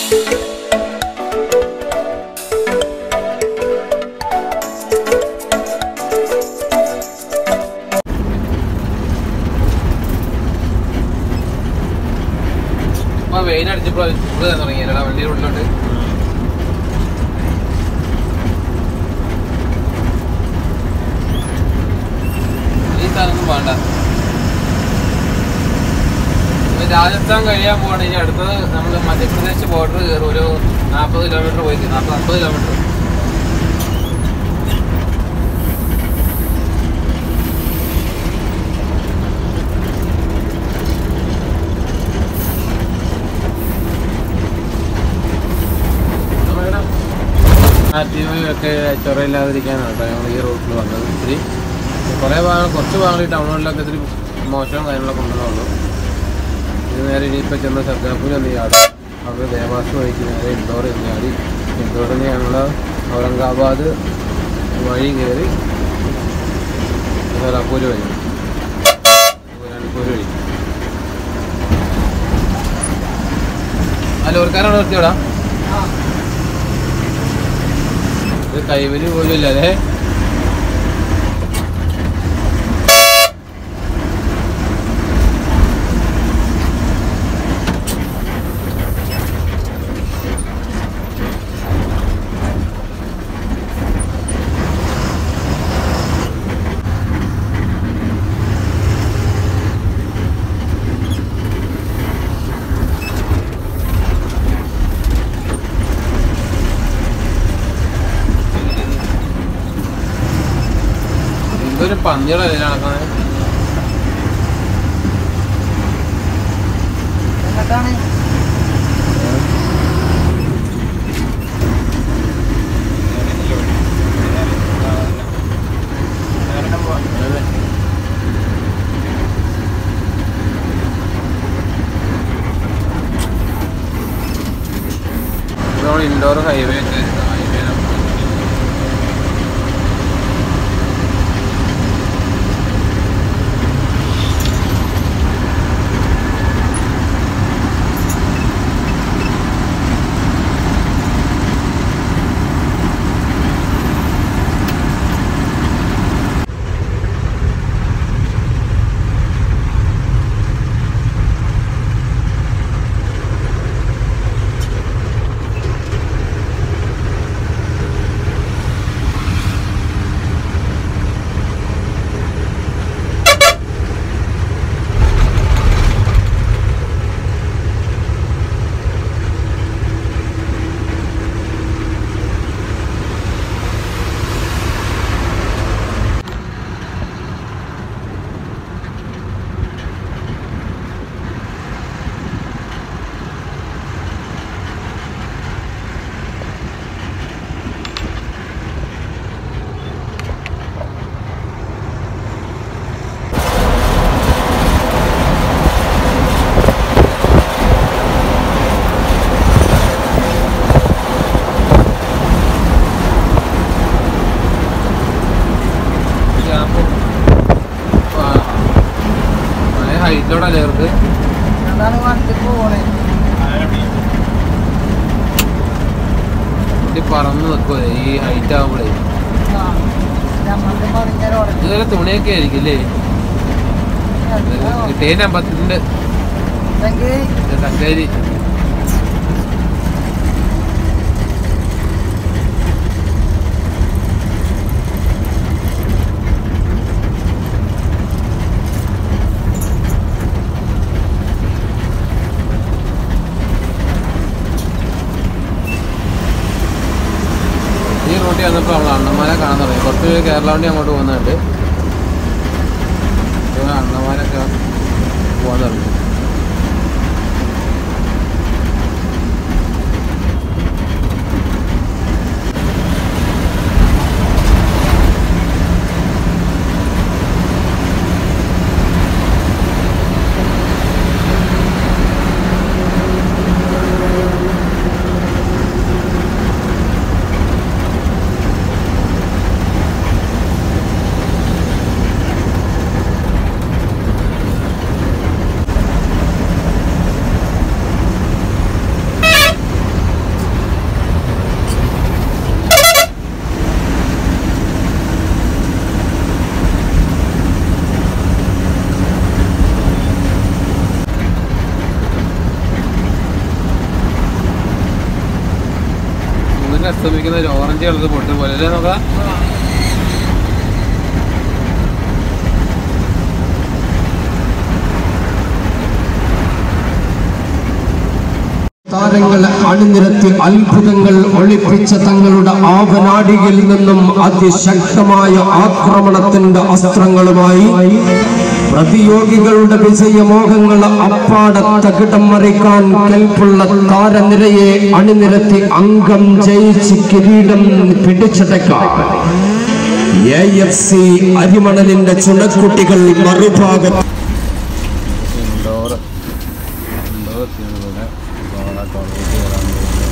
ഇപ്പൊ വെയിലടിച്ചപ്പോ ചൂട് തുടങ്ങിയല്ലടാ വണ്ടിയുടെ ഉള്ളിലോട്ട് ഈ സ്ഥലമൊന്നും വേണ്ട ഇപ്പൊ രാജസ്ഥാൻ കഴിയാൻ പോവാണ് ഇനി അടുത്തത് നമ്മൾ മധ്യപ്രദേശ് ബോർഡർ കയറും ഒരു നാൽപ്പത് കിലോമീറ്റർ പോയി നാൽപ്പത് അമ്പത് കിലോമീറ്റർ ആക്റ്റീവൊക്കെ ചൊറയില്ലാതിരിക്കാനാണ് കേട്ടോ ഞങ്ങൾ ഈ റൂട്ടിൽ വന്നത് ഇത്തിരി കുറേ ഭാഗങ്ങൾ കുറച്ച് ഭാഗങ്ങൾ ഈ ടൗണുകളിലൊക്കെ ഇത്തിരി മോശവും കാര്യങ്ങളൊക്കെ ഉണ്ടെന്നുള്ളൂ ഇത് നേരെ ഇനിയിപ്പോൾ ചെന്ന സർഗാപൂർ എന്ന് ചാടും അവിടെ ദേവാസ് വഴിക്ക് നേരെ ഇൻഡോർ എന്ന് ചാടി ഇൻഡോറിൽ നിന്ന് ഞങ്ങൾ ഔറംഗാബാദ് വഴി കയറി സോലാപൂർ വഴി ബുരാൻപൂർ വഴി ആ ലോറിക്കാരാണ് നിർത്തിയോടാ ഇത് കൈവരി പോലും ഇല്ല അല്ലേ എന്തൊരു പന്നികളല്ലേ നടക്കുന്നത് എങ്ങോട്ടാണ് നമ്മൾ ഇൻഡോർ ഹൈവേ ഒക്കെ ഹൈവേ ഹൈറ്റിലോടല്ലേ ഇവർക്ക് അതാണ് വണ്ടി പോണേ വണ്ടി പറന്ന് നിൽക്കുവേ ഈ ഹൈറ്റ് ആകുമ്പോഴേ നമ്മളുടെ പറഞ്ഞാൽ ഇതുവരെ തുണിയൊക്കെ ആയിരിക്കും അല്ലേ കിട്ടിയതിന് അമ്പത്തിരണ്ട് തക്കാരി ഈ റൂട്ടിൽ വന്നപ്പോൾ നമ്മൾ അണ്ണന്മാരെ കാണാൻ തുടങ്ങി കുറച്ച് പേര് കേരള വണ്ടി അങ്ങോട്ട് പോകുന്നുണ്ട് ഇപ്പൊ അണ്ണന്മാരൊക്കെ പോകാൻ തുടങ്ങി സൂര്യനൊക്കെ അസ്തമിക്കുന്ന ഒരു ഓറഞ്ച് കളർ പൊട്ട് പോലെ അല്ലേ നോക്കാം താരങ്ങളെ അണിനിരത്തി അത്ഭുതങ്ങൾ ഒളിപ്പിച്ച തങ്ങളുടെ ആവനാടിയിൽ നിന്നും അതിശക്തമായ ആക്രമണത്തിന്റെ അസ്ത്രങ്ങളുമായി പ്രതിയോഗികളുടെ വിജയമോഹങ്ങളെ അപ്പാടെ തകിടം മറിക്കാൻ കെൽപ്പുള്ള താരനിരയെ അണിനിരത്തി അംഗം ജയിച്ച് കിരീടം പിടിച്ചടക്കാം എ എഫ് സി അരിമണലിന്റെ ചുണക്കുട്ടികൾ മറുഭാഗത്ത് ഇൻഡോർ ഇൻഡോർ ഇവിടെ ടോയ്ലറ്റ് കയറാൻ പോകുന്നത്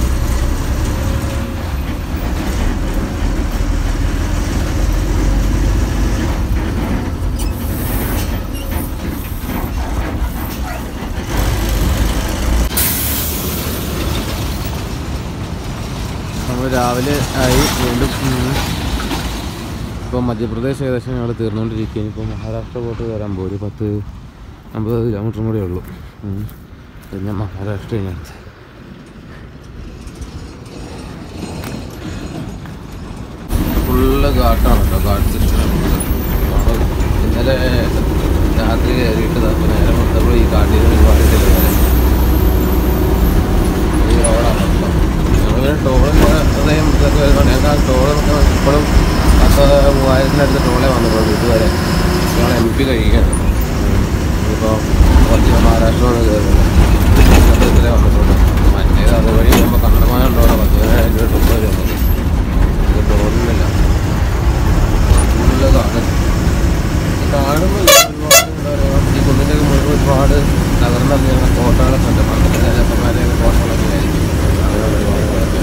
നമ്മൾ രാവിലെ ആയി വീണ്ടും ഇപ്പോൾ മധ്യപ്രദേശ് ഏകദേശം ഞങ്ങൾ തീർന്നുകൊണ്ടിരിക്കുകയാണ് ഇപ്പോൾ മഹാരാഷ്ട്ര പോയിട്ട് വരാൻ പോകും ഒരു പത്ത് അമ്പത് കിലോമീറ്ററും കൂടെ ഉള്ളൂ ഉം. പിന്നെ മഹാരാഷ്ട്ര കഴിഞ്ഞടുത്ത് ഫുള്ള് ഘാട്ടാണ് കേട്ടോ ഘാട്ട് സിസ്റ്റം നമ്മൾ ഇന്നലെ രാത്രി കയറിയിട്ട് ദാ ഇപ്പൊ നേരെ മൊത്തം ഈ കാട്ടിൽ നിന്ന് ഒരുപാട് ചെല്ലുന്നത് ഈ റോഡാണ് മൊത്തം ഞങ്ങൾ ടോളിൻ്റെ ഹൃദയം ഇതൊക്കെ വരുമ്പോൾ ഞങ്ങൾക്ക് ആ ടോൾ ഇപ്പോഴും പത്ത് മൂവായിരത്തിനടുത്ത് ടോളേ വന്നിട്ടുള്ളൂ ഇതുവരെ ഞങ്ങൾ എം പി കഴിയുകയാണ് ഇപ്പോൾ കുറച്ച് മഹാരാഷ്ട്ര ഒന്ന് കയറുന്നത് ഇത്രേ വന്നിട്ടുള്ളൂ മറ്റേത് അതുവഴി നമ്മൾ കണ്ടമാനം ഉണ്ടോ പത്ത് പതിനായിരം രൂപ ടൂർ വരുന്നത് ഇത് ടോളിനില്ല ഫുള്ള് കാണും കാണുമ്പോൾ ഒരുപാട് എന്താ പറയുക ഈ കുന്നിൻ്റെ മുഴുവൻ ഒരുപാട് തകർന്നറിഞ്ഞ കോട്ടകളൊക്കെ ഉണ്ട് പണ്ടത്തെ രാജാക്കന്മാരെയൊക്കെ കോട്ടകളൊക്കെ ആയിരിക്കും അങ്ങനെ ഒരുപാട് കുഴപ്പമില്ല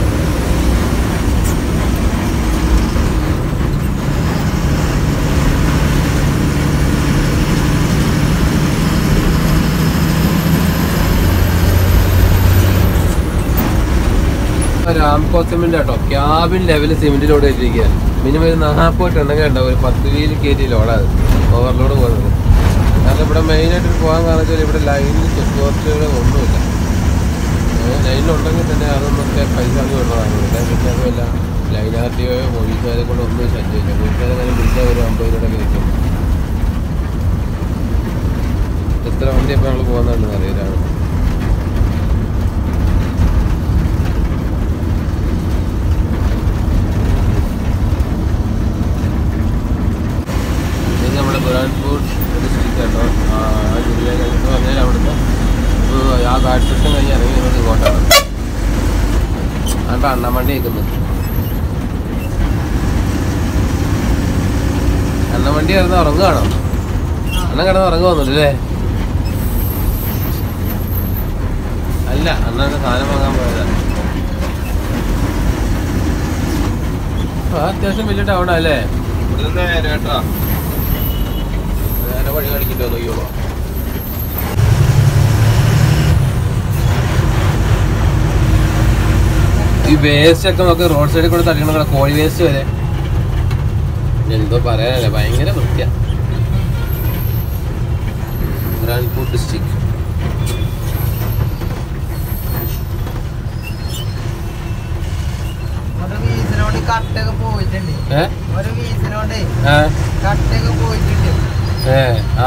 രാംകോ സിമെന്റ് കേട്ടോ ക്യാബിൻ ലെവൽ സിമെന്റ് ലോഡ് ചെയ്തിരിക്കുകയാണ് മിനിമം ഒരു നാൽപ്പത് ടണ്ണൊക്കെ ഉണ്ടാവും ഒരു പത്ത് വീല് കയറ്റി ലോഡാത് ഓവർലോഡ് പോകുന്നത് കാരണം ഇവിടെ മെയിനായിട്ട് പോകാൻ കാരണം വെച്ചാൽ ഇവിടെ ലൈനിൽ ചെക്ക് പോസ്റ്റുകൾ ഒന്നുമില്ല ലൈനിലുണ്ടെങ്കിൽ തന്നെ അതൊന്നൊക്കെ പൈസ അത് വരുന്നതാണ് ഇവിടെ പിന്നെ അതുമല്ല ലൈൻ ആർ ടി ഒയോ പോലീസുകാരെ കൊണ്ട് ഒന്നും ശല്യമില്ല പോലീസുകാരെ തന്നെ വിളിച്ചാൽ ഒരു അമ്പത് രൂപയുടെ കിട്ടും എത്ര വണ്ടി അപ്പോൾ ഞങ്ങൾ പോകുന്നുണ്ടെന്ന് അറിയില്ല ഇത് നമ്മുടെ ബുറാൻപൂർ ഡിസ്ട്രിക്റ്റ് കേട്ടോ ആ ആ ജില്ല എന്ന് പറഞ്ഞാൽ അവിടുത്തെ ഒരു ആ ഗാഡ് സിസ്റ്റം കഴിഞ്ഞ് ഇറങ്ങി വരുന്നത് ഇങ്ങോട്ടാണ് അപ്പൊ അണ്ണാമണ്ടി നിൽക്കുന്നത് അണ്ണവണ്ടി കിടന്ന് ഉറങ്ങുകയാണോ അണ്ണൻ കിടന്ന് ഉറങ്ങുവന്നുണ്ട് അല്ലേ അല്ല അണ്ണൻ്റെ സാധനം വാങ്ങാൻ പോയതാ ആ, അത്യാവശ്യം വലിയ ടൗണാ അല്ലേ നേരെ വഴി കാണിക്കിട്ടോ നോക്കിയോളൂ ഈ വേസ്റ്റ് ഒക്കെ നമുക്ക് റോഡ് സൈഡിൽ കൂടെ തള്ളിക്കണ കോഴി വേസ്റ്റ് വരെ എന്തോ പറയാനല്ലേ ഭയങ്കര വൃത്തിയ റാൻപൂർ ഡിസ്ട്രിക്ട് ഒരു വീസിനോട് കട്ടൊക്കെ പോയിട്ടുണ്ട് ഏ ഒരു വീസിനോട് ഏ കട്ടൊക്കെ പോയിട്ടുണ്ട് ഏ ആ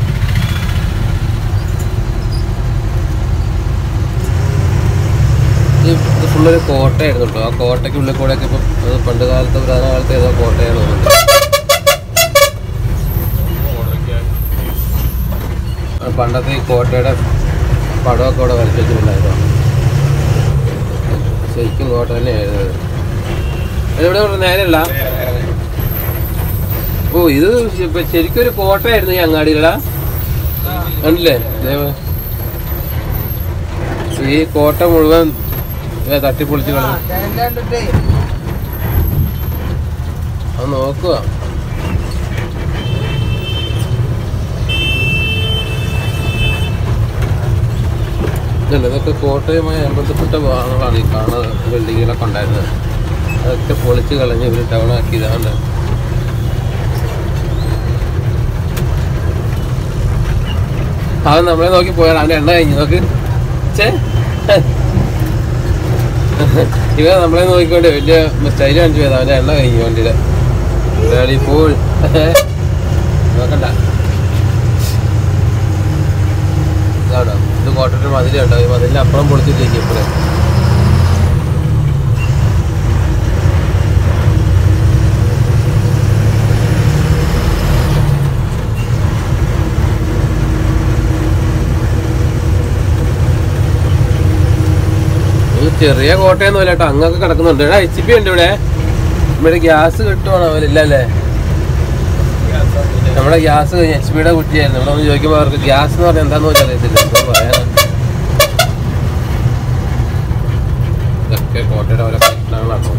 ഇത് ഇത് ഫുള്ളൊരു കോട്ടയായിരുന്നു കേട്ടോ ആ കോട്ടയ്ക്ക് ഉള്ളിൽ കൂടെ ഒക്കെ ഇപ്പം അത് പണ്ട് കാലത്ത് പുരാതന കാലത്ത് ഏതോ കോട്ടയാണ് തോന്നുന്നത് ആ പണ്ടത്തെ ഈ കോട്ടയുടെ പടമൊക്കെ അവിടെ വരച്ചു വെച്ചിട്ടുണ്ടായിരുന്നു ശരിക്കും കോട്ട തന്നെയായിരുന്നു അത്. അതിവിടെ ഇവിടെ നേരെയല്ല ഓ ഇത് ഇപ്പൊ ശരിക്കും ഒരു കോട്ടയായിരുന്നു ഈ അങ്ങാടിയിലടാ കണ്ടില്ലേ ദേ- ഈ കോട്ട മുഴുവൻ ദേ തട്ടിപ്പൊളിച്ച് ആ, കളഞ്ഞു ജനല് കണ്ടിട്ടേ അത് നോക്കുക ഇതല്ല ഇതൊക്കെ കോട്ടയുമായി ബന്ധപ്പെട്ട ഭാഗങ്ങളാണ് ഈ കാണുന്ന ബിൽഡിങ്ങുകളൊക്കെ ഉണ്ടായിരുന്നത് അതൊക്കെ പൊളിച്ച് കളഞ്ഞ് ഇവർ ടൗൺ ആക്കിയതാണ് അവൻ നമ്മളെ നോക്കി പോയാൽ അവൻ്റെ എണ്ണ കഴിഞ്ഞു നോക്ക് ചേ ഇവ നമ്മളെ നോക്കിക്കൊണ്ട് വലിയ സ്റ്റൈൽ കാണിച്ചു പോയത് അവന്റെ എണ്ണ കഴിഞ്ഞു വണ്ടിയുടെ ഡാഡി ഫുൾ നോക്കണ്ട ഇതാണോ ഇത് കോട്ടയുടെ മതിലുണ്ടോ ഈ മതിലിന് അപ്പുറം പൊളിച്ചിട്ടേക്ക് ഇപ്പഴേ ഇത് ചെറിയ കോട്ടയൊന്നും അല്ല കേട്ടോ അങ്ങൊക്കെ കിടക്കുന്നുണ്ട് എടാ എച്ച് പി ഉണ്ട് ഇവിടെ ഇവിടെ ഗ്യാസ് കിട്ടുവാണോ അവരില്ല അല്ലേ നമ്മുടെ ഗ്യാസ് കഴിഞ്ഞ് എച്ച് പിയുടെ കുറ്റിയായിരുന്നു ഇവിടെ ഒന്ന് ചോദിക്കുമ്പോൾ അവർക്ക് ഗ്യാസ് എന്ന് പറഞ്ഞാൽ എന്താന്ന് വെച്ചാൽ അറിയത്തില്ല എന്തോ പറയാനാ ഇതൊക്കെ കോട്ടയുടെ ഓരോ പ്രശ്നങ്ങളാണോ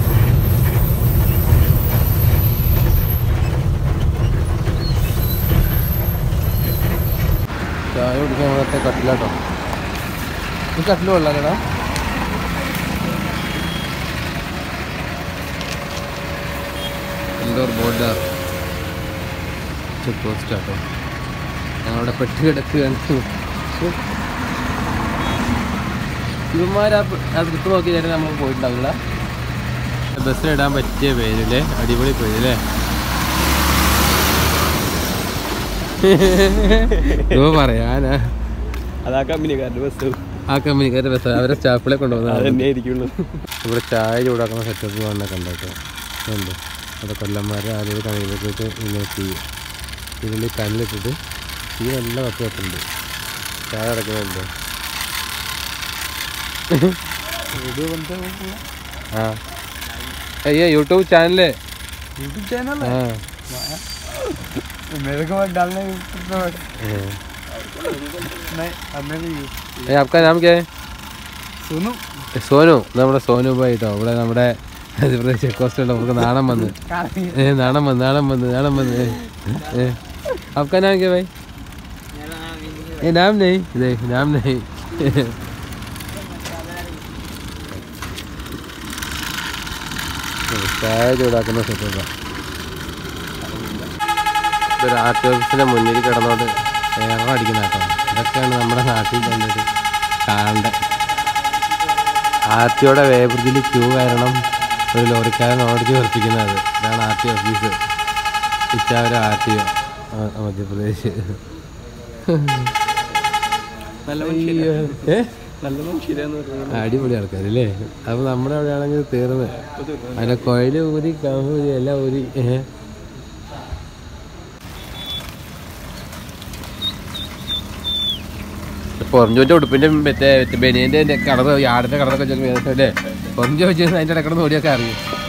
ചായ കുടിക്കാൻ അങ്ങനത്തെ കട്ടിലാട്ടോ ഈ കട്ടില് കൊള്ളാലടാ ഇൻഡോർ ബോർഡർ ചെക്ക് പോസ്റ്റ് ആട്ടോ ഞങ്ങളുടെ പെട്ടി കിടക്കുകയാണ് ഇവന്മാർ ആ അതിർത്ത് നോക്കി ചേട്ടൻ നമ്മൾ പോയിട്ടുണ്ടാവില്ല ബസ്സിലിടാൻ പറ്റിയ പേരില്ലേ അടിപൊളി പേരില്ലേ ഇവ പറയാനാ അതാ കമ്പനിക്കാരുടെ ബസ് ആ കമ്പനിക്കാരുടെ ബസ് അവരെ സ്റ്റാഫിലെ കൊണ്ടുവന്നത് അതന്നെ ആയിരിക്കുള്ളൂ ഇവിടെ ചായ ചൂടാക്കുന്ന സെറ്റപ്പ് വന്നൊക്കെ ഉണ്ടാക്കുക ഉണ്ട് അവിടെ കൊല്ലന്മാർ ആദ്യം കണിയിലേക്ക് ഇട്ട് ഇങ്ങനെ തീ ഇതിൽ കല്ലിട്ടിട്ട് തീ നല്ല കത്ത് കത്തുണ്ട് ചായ കിടക്കുന്നുണ്ട് ആ അയ്യോ യൂട്യൂബ് ചാനല് यूट्यूब चैनल ആ मेरे को मत डालना ഏ. नहीं हमें भी ഏ, आपका नाम क्या है सुनो സോനു നമ്മുടെ സോനു ഭായി കേട്ടോ ഇവിടെ നമ്മുടെ ചെക്ക് പോസ്റ്റ് നമുക്ക് നാണം വന്ന് ഏ നാണം വന്ന് നാണം വന്ന് നാണം വന്ന് ഏ, ഏ आपका नाम क्या भाई ए नाम नहीं देख नाम नहीं ചായ ചൂടാക്കുന്ന സെറ്റപ്പാ ഇതൊരു ആർ ടി ഓഫീസിന്റെ മുന്നിൽ കിടന്നോണ്ട് എയർ അടിക്കുന്ന കേട്ടോ ഇതൊക്കെയാണ് നമ്മുടെ നാട്ടിൽ കണ്ടിട്ട് കാണേണ്ടത് ആർ ടിയുടെ വേപൃതിയിൽ ക്യൂ കാരണം ഒരു ലോറിക്കാരൻ ഓടിച്ച് ഉറപ്പിക്കുന്നത് ഇതാണ് ആർ ടി ഓഫീസ് ഇച്ചാവര ആർ ടി ഒ മധ്യപ്രദേശ് നല്ല അയ്യോ. ഏ? നല്ല മനുഷ്യരാന്ന് പറയുന്നത് അടിപൊളി ആൾക്കാരല്ലേ അപ്പൊ നമ്മുടെ അവിടെ ആണെങ്കിൽ തീർന്ന് അതിന്റെ കൊയില് ഊരി കമ്പൂരി എല്ലാം ഊരി ഏ. പൊറഞ്ചോന്റെ ഉടുപ്പിന്റെ മറ്റേ ബനിയന്റെ കടന്ന് യാടിന്റെ കടന്നൊക്കെ അല്ലേ പൊറഞ്ചു വെച്ച് അതിന്റെ ഇടക്കിടന്ന് ഓടിയൊക്കെ അറിയും